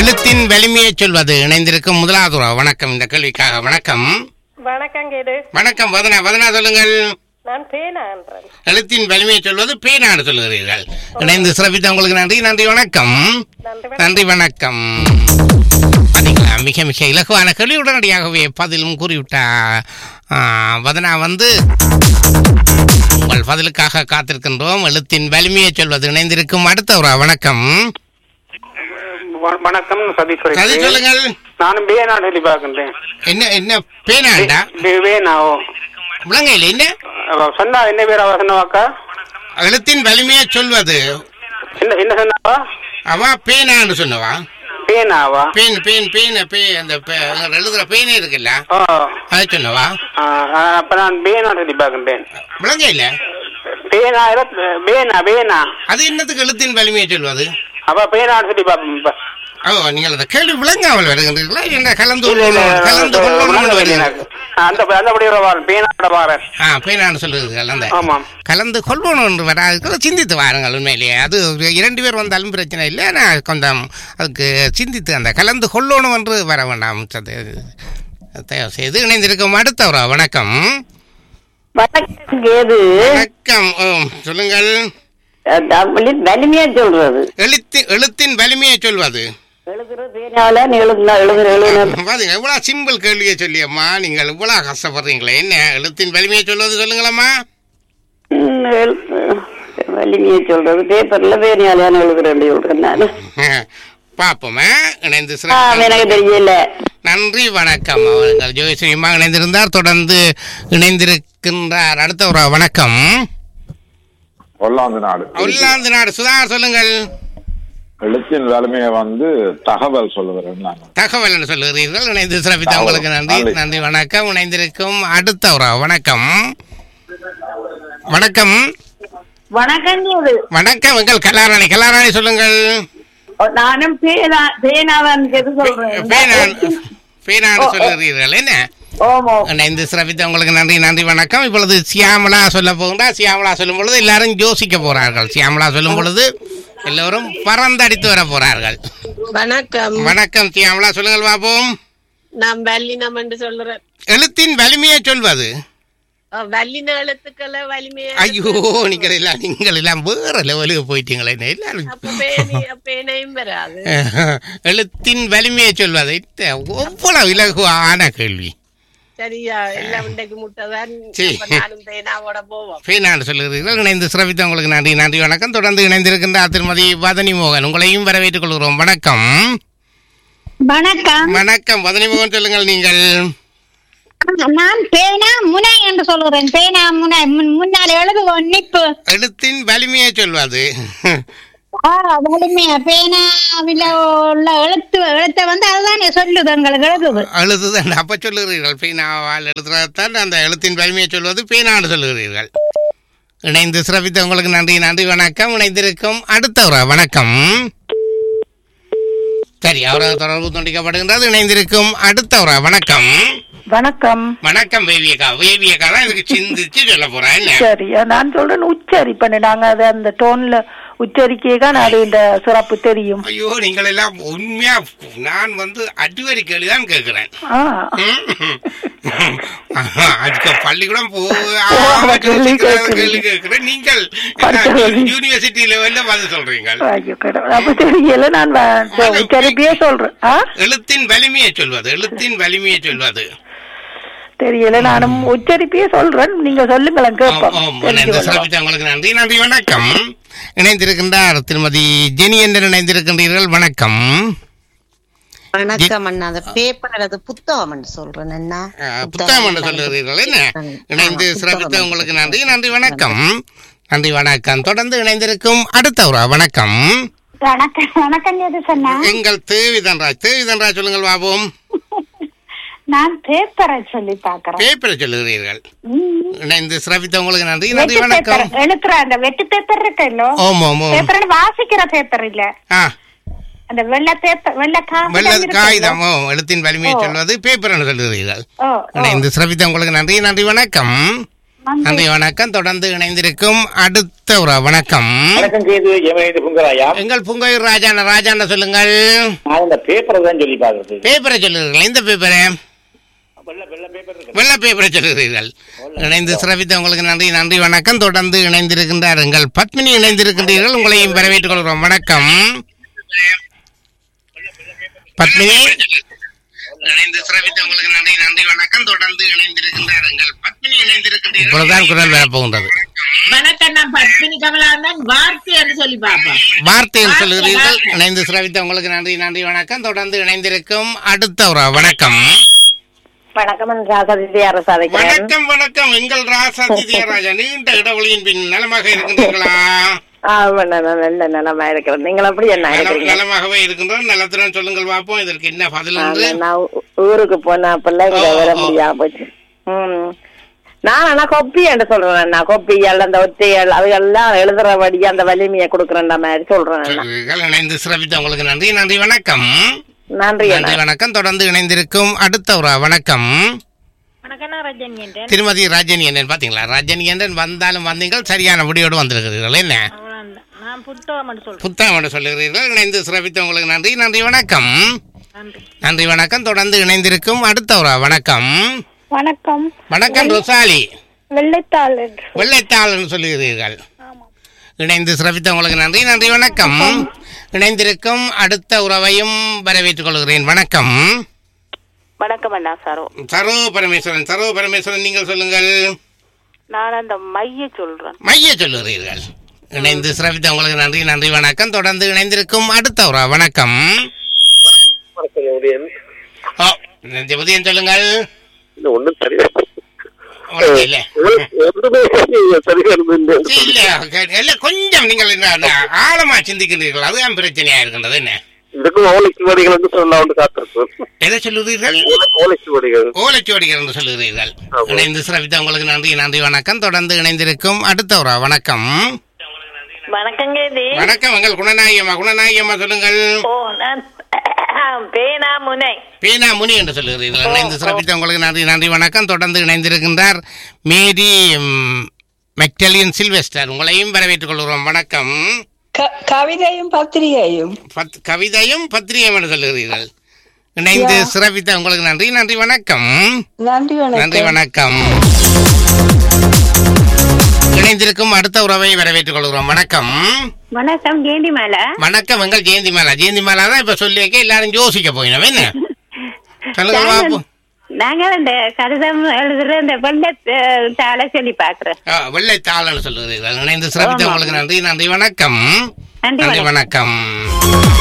எழுத்தின் வலிமையை சொல்வது இணைந்திருக்கும் முதலாவது உறவு. வணக்கம் இந்த கேள்விக்காக வணக்கம் வணக்கம் கேடு வணக்கம் வதனா வதனா சொல்லுங்கள் நான் பேனான்றேன் எழுத்தின் வலிமையை சொல்வது பேனாடு சொல்லுகிறீர்கள் இணைந்து சிறப்பித்த உங்களுக்கு நன்றி நன்றி வணக்கம் நன்றி நன்றி வணக்கம் பாத்தீங்களா மிக மிக இலகுவான கேள்வி உடனடியாகவே பதிலும் கூறிவிட்டா ஆ, வதனா வந்து உங்கள் பதிலுக்காக காத்திருக்கின்றோம் எழுத்தின் வலிமையை சொல்வது இணைந்திருக்கும் அடுத்த ஒரு வணக்கம் வ- வணக்கம் சதீஸ்வரி கதை சொல்லுங்கள் நானும் பேனா சொல்லி பார்க்கின்றேன் என்ன என்ன பேனாண்டா பே- பேனாவோ விளங்கையில் என்ன அவ சொன்னா என்ன பேர் அவ சொன்னவாக்கா எழுத்தின் வலிமையை சொல்வது என்ன என்ன சொன்னாவா அவ பேனான்னு சொன்னவா பேனாவா பேன் பேன் பேன் பே அந்த பே- எழுதுற பேனே இருக்குல்ல ஓ அதை சொன்னவா ஆ, ஆ, அப்ப நான் பேனா சொல்லி பார்க்கின்றேன் விளங்கையில் பேனா இல்ல, பேனா பேனா அது என்னத்துக்கு எழுத்தின் வலிமையை சொல்வது அவ பேனா சொல்லி பார்ப்போம் இப்ப. ஓ நீங்கள் அந்த கேள்வி விளங்காமல் வருகின்றீர்களா என்ன கலந்து இல்ல, இல்ல, கொள்ளணும், கலந்து கொள்ளணும்னு விளங்கவில்லை வருகிறீர்கள். எனக்கு. ஆ, அந்த அந்தபடி வாரன் பேனாட வாரன் ஆ பேனான்னு சொல்லுகிறீர்கள் அந்த ஆமாம் கலந்து கொள்வோம் என்று வராது சிந்தித்து வாருங்கள் உண்மையிலேயே அது இரண்டு பேர் வந்தாலும் பிரச்சனை இல்லை ஆனால் கொஞ்சம் அதுக்கு சிந்தித்து அந்த கலந்து கொள்ளணும் என்று வர வேண்டாம் சது தயவு செய்து இணைந்திருக்கும் அடுத்தவரா வணக்கம் வணக்கம் கேது வணக்கம் ஓ, சொல்லுங்கள் தமிழில் வலிமையா சொல்றது எழுத்து எழுத்தின் வலிமையை சொல்வது எழுதுறது பேனால நீ எழுதுனா எழுதுற எழுதுன பாருங்க எவ்வளவு சிம்பிள் கேள்வியை சொல்லியம்மா நீங்கள் இவ்வளவு கஷ்டப்படுறீங்களே என்ன எழுத்தின் வலிமையை சொல்வது சொல்லுங்களம்மா ம், எழு- வலிமையா சொல்றது பேப்பர்ல பேனால எழுதுறேன் சொல்றேன் நான் பாப்போமே இணைந்து ஆ, சிறப்பு எனக்கு தெரியல நன்றி வணக்கம் அவர்கள் ஜோதிஸ்ரீமா இணைந்திருந்தார் தொடர்ந்து இணைந்திருக்கின்றார் அடுத்த ஒரு வணக்கம் ஒல்லாந்து நாடு உள்ளாந்து நாடு சுதா சொல்லுங்கள் எழுத்தின் வலிமையை வந்து தகவல் சொல்லுகிறேன் நான் தகவல் என்று சொல்லுகிறீர்கள் இணைந்து சிறப்பித்த தகவல். உங்களுக்கு நன்றி நன்றி. நன்றி வணக்கம் இணைந்திருக்கும் அடுத்த ஒரு வணக்கம் வணக்கம் வணக்கம் கேது வணக்கம் எங்கள் கலாராணி கலாராணி சொல்லுங்கள் நானும் பேனா பேனாதான் கேது சொல்றேன் பேனான் பேனான்னு சொல்லுகிறீர்கள் என்ன ஓமோ இணைந்து சிறப்பித்த உங்களுக்கு நன்றி நன்றி வணக்கம் இப்பொழுது சியாமலா சொல்ல போகின்றா சியாமலா சொல்லும் பொழுது எல்லாரும் யோசிக்க போறார்கள் சியாமலா சொல்லும் பொழுது எல்லோரும் பறந்தடித்து வர போறார்கள் வணக்கம் வணக்கம் சியாமலா சொல்லுங்கள் பாப்போம் நான் வல்லினம் என்று சொல்றேன் எழுத்தின் வலிமையை சொல்வது அஹ் வல்லின எழுத்துக்களை வலிமையா ஐயோ நீங்கள் எல்லாம் நீங்கள் எல்லாம் வேற லெவலுக்கு போயிட்டீங்களே என்ன எல்லாரும் அப்ப பேனி பேனையும் வராது எழுத்தின் வலிமையை சொல்வது இது எவ்வளவு இலகுவான கேள்வி சரியா எல்லாம் இன்றைக்கு முட்டைதான் சரி. அப்ப நானும் பேனாவோட போவோம் ஃபீனாண்டு சொல்லுகிறீர்கள் இணைந்து சிறப்பித்த உங்களுக்கு நன்றி நன்றி வணக்கம் தொடர்ந்து இணைந்திருக்கின்ற திருமதி வதனி மோகன் உங்களையும் வரவேற்றுக் கொள்கிறோம் வணக்கம் வணக்கம் வணக்கம் வதனி மோகன் சொல்லுங்கள் நீங்கள் நான் பேனா முனை என்று சொல்கிறேன் பேனா முனை முன்- முன்னால் எழுதுவோம் நிப்பு எழுத்தின் வலிமையை சொல்வது ஆ, வலிமையா பேனாவில உள்ள எழுத்து எழுத்த வந்து அதுதான் சொல்லுது எங்களுக்கு எழுதுது எழுதுதான் அப்ப சொல்லுகிறீர்கள் பேனாவால் எழுதுறதான் அந்த எழுத்தின் வலிமையை சொல்வது பேனாண்டு சொல்லுகிறீர்கள் இணைந்து சிறப்பித்த உங்களுக்கு நன்றி நன்றி வணக்கம் இணைந்திருக்கும் அடுத்த ஒரு வணக்கம் சரி அவரது தொடர்பு துண்டிக்கப்படுகின்றது இணைந்திருக்கும் அடுத்த ஒரு வணக்கம் வணக்கம் வணக்கம் வேவியக்கா வேவியக்கா தான் இதுக்கு சிந்திச்சு சொல்ல போறேன் என்ன சரி நான் சொல்றேன் உச்சரிப்பேன் நாங்க அதை அந்த டோன்ல உச்சரிக்கைதான் அது இந்த சிறப்பு தெரியும் ஐயோ நீங்கள் எல்லாம் உண்மையா நான் வந்து அடிவரி கேள்விதான் கேட்கிறேன் ஆ. அதுக்கு பள்ளிக்கூடம் போகாம கேள்வி கேட்கிறீங்க. கேள்வி கேட்கிறேன் நீங்கள் படிச்ச கேள்வி. யூனிவர்சிட்டி லெவல்ல பதில் சொல்றீங்க ஐயோ, கடவுளே. அப்ப தெரியல நான் வ- உச்சரிப்பையே சொல்றேன் ஆ? எழுத்தின் வலிமையை சொல்வது எழுத்தின் வலிமையை சொல்வது தெரியல நானும் உச்சரிப்பையே சொல்றேன் நீங்க சொல்லுங்களேன் கேட்போம் ஆம், ஆம். தெரிஞ்சு இணைந்து கொள்வோம். சிறப்பித்த உங்களுக்கு நன்றி நன்றி வணக்கம் இணைந்திருக்கின்றார் திருமதி ஜெனி என்று இணைந்திருக்கின்றீர்கள் வணக்கம் வணக்கம் அண்ணா அந்த பேப்பர் அல்லது புத்தகம் என்று சொல்றேன் அண்ணா அஹ், புத்தகம் என்று சொல்லுகிறீர்கள் என்ன இணைந்து ஆமா, சிறப்பித்த புத்தகம். உங்களுக்கு நன்றி நன்றி வணக்கம் நன்றி வணக்கம் தொடர்ந்து இணைந்திருக்கும் அடுத்த ஒரு வணக்கம் வணக்கம் வணக்கம் எது சொன்னா எங்கள் தேவிதன்ராஜ் தேவிதன்ராஜ் சொல்லுங்கள் பாபோம் நான் பேப்பரை சொல்லி பாக்குறேன் பேப்பரை சொல்லுகிறீர்கள் இணைந்து சிறப்பித்த உங்களுக்கு நன்றி நன்றி வெட்டு பேப்பர் வணக்கம் எழுத்துற அந்த வெட்டு பேப்பர் இருக்குல்ல ஓம் ஓம் ஓம் பேப்பர் வாசிக்கிற பேப்பர் இல்ல ஆ அந்த வெள்ளை பேப்பர் வெள்ளை வெள்ள காகிதம் காகிதம் இருக்குல்ல? ஓ எழுத்தின் வலிமையை சொல்வது பேப்பர் என்று சொல்லுகிறீர்கள் ஓ, ஓ. இணைந்து சிறப்பித்த உங்களுக்கு நன்றி நன்றி வணக்கம் நன்றி வணக்கம் தொடர்ந்து இணைந்திருக்கும் அடுத்த ஒரு வணக்கம் வணக்கம் கேது எமனைந்து புங்கராயா எங்கள் புங்கையூர் ராஜான ராஜான சொல்லுங்கள் நான் இந்த பேப்பரை தான் சொல்லி பாக்குறது பேப்பரை சொல்லுங்கள் எந்த பேப்பரை வெள்ள பேப்பரை சொல்லுகிறீர்கள் இணைந்து சிறப்பித்த உங்களுக்கு நன்றி நன்றி வணக்கம் தொடர்ந்து இணைந்திருக்கின்றார் எங்கள் பத்மினி இணைந்திருக்கின்றீர்கள் உங்களையும் வரவேற்றுக் கொள்கிறோம் வணக்கம் பத்மினி இணைந்து சிறப்பித்த உங்களுக்கு நன்றி நன்றி வணக்கம் தொடர்ந்து இணைந்திருக்கின்றார் எங்கள் பத்மினி இணைந்திருக்கின்றீர்கள் இப்பொழுதுதான் குரல் வரப்போகின்றது வணக்கம் நான் பத்மினி கமலாந்தன் வார்த்தை என்று சொல்லி பாப்பேன் வார்த்தையில் சொல்லுகிறீர்கள் இணைந்து சிறப்பித்த உங்களுக்கு நன்றி நன்றி வணக்கம் தொடர்ந்து இணைந்திருக்கும் அடுத்த ஒரு வணக்கம் வணக்கம் ராசாதி அரசாதைக்கிறேன் வணக்கம் வணக்கம் எங்கள் ராசா தித்யராஜா நீண்ட இடைவெளியின் பின் நலமாக இருக்கின்றீர்களா நல்ல நிலமா இருக்கிறேன் நீங்கள் எப்படி என்ன நலம்- இருக்கிறீங்க நலமாகவே இருக்கின்றோம் நலத்துடன் சொல்லுங்கள் பார்ப்போம் இதற்கு என்ன பதில் என்று ஆமா, நான் ஊ- ஊருக்கு போன பிள்ளைங்க ஓ, வர ஓ. முடியாம போச்சு ம் நான் ஆனா கொப்பி என்று சொல்றேன் நான் கொப்பிகள் அந்த ஒத்தைகள் அதுகெல்லாம் எழுதுறபடி அந்த வலிமையை கொடுக்குறேன் மாதிரி சொல்றேன் நான். சொல்லுங்கள். இணைந்து சிறப்பித்த உங்களுக்கு நன்றி நன்றி வணக்கம் நன்றி நன்றி அண்ணா வணக்கம் தொடர்ந்து இணைந்திருக்கும் அடுத்த ஒரு வணக்கம் வணக்கம் நான் ரஜன் என்றேன் திருமதி ராஜன் என்னன் பாத்தீங்களா ராஜன் என்னன் வந்தாலும் வந்தீங்கள் சரியான முடியோடு வந்திருக்கிறீர்கள் என்ன நான் புத்தகம் என்று சொல்றேன் புத்தகம் சொல்லுகிறீர்கள் இணைந்து சிறப்பித்த உங்களுக்கு நன்றி நன்றி வணக்கம் நன்றி நன்றி வணக்கம் தொடர்ந்து இணைந்திருக்கும் அடுத்த ஒரு வணக்கம் வணக்கம் வணக்கம் ரொசாலி வெள்ளைத்தாள் வெள்ளைத்தாள்னு சொல்லுகிறீர்கள் இணைந்து சிறப்பித்த உங்களுக்கு நன்றி நன்றி வணக்கம் இணைந்திருக்கும் அடுத்த உறவையும் வரவேற்றுக் கொள்கிறேன் வணக்கம் வணக்கம் அண்ணா சாரோ சரோ பரமேஸ்வரன் சரோ பரமேஸ்வரன் நீங்கள் சொல்லுங்கள் நான் அந்த மைய சொல்றேன் மைய சொல்லுகிறீர்கள் இணைந்து சிறப்பித்த உங்களுக்கு நன்றி நன்றி வணக்கம் தொடர்ந்து இணைந்திருக்கும் அடுத்த உறா வணக்கம் ஓ ஜெபதியன் சொல்லுங்கள் ஒன்றும் சரியா உனக்கு இல்ல ஒன்றுமே சரியா இருந்தது இல்ல கே- இல்ல கொஞ்சம் நீங்கள் இந்த- அந்த ஆழமா சிந்திக்கின்றீர்கள் அதுதான் பிரச்சனையா இருக்கின்றது என்ன இதுக்கும் ஓலைச்சுவடிகள் வந்து சொல்லலாம் வந்து காத்திருக்கோம் எதை சொல்லுகிறீர்கள் ஓலைச்சுவடிகள் ஓலைச்சுவடிகள் என்று சொல்லுகிறீர்கள் இணைந்து சிறப்பித்த உங்களுக்கு நன்றி நன்றி வணக்கம் தொடர்ந்து இணைந்திருக்கும் அடுத்த ஒரு வணக்கம் வணக்கம் கேதி வணக்கம் எங்கள் குணநாயகம்மா குணநாயகம்மா சொல்லுங்கள் ஓ நான் பேனா முனை பீனா முனி என்று சொல்லுகிறீர்கள் இணைந்து சிறப்பித்த உங்களுக்கு நன்றி நன்றி வணக்கம் தொடர்ந்து இணைந்திருக்கின்றார் மேரி ம், மெக்டலியன் சில்வெஸ்டர் உங்களையும் வரவேற்றுக் கொள்கிறோம் வணக்கம் கவிதையும் பத்திரிகையும் பத்- கவிதையும் பத்திரிகையும் என்று சொல்லுகிறீர்கள் இணைந்து சிறப்பித்த உங்களுக்கு நன்றி நன்றி வணக்கம் நன்றி நன்றி வணக்கம் இணைந்திருக்கும் அடுத்த உறவை வரவேற்றுக் கொள்கிறோம் வணக்கம் வணக்கம் ஜெயந்தி மேல வணக்கம் எங்கள் ஜெயந்தி மாலா ஜெயந்தி மாலா தான் இப்ப சொல்லியிருக்க எல்லாரும் யோசிக்க போயினோம் என்ன சொல்லுங்க பாப்போம் நாங்க இந்த கடிதம் எழுதுற இந்த வெள்ளத்தால சொல்லி பாக்குறேன் ஆ, வெள்ளை தாளன்னு சொல்லுகிறீர்கள் இணைந்து சிறப்பித்த உங்களுக்கு நன்றி நன்றி வணக்கம் நன்றி நன்றி வணக்கம்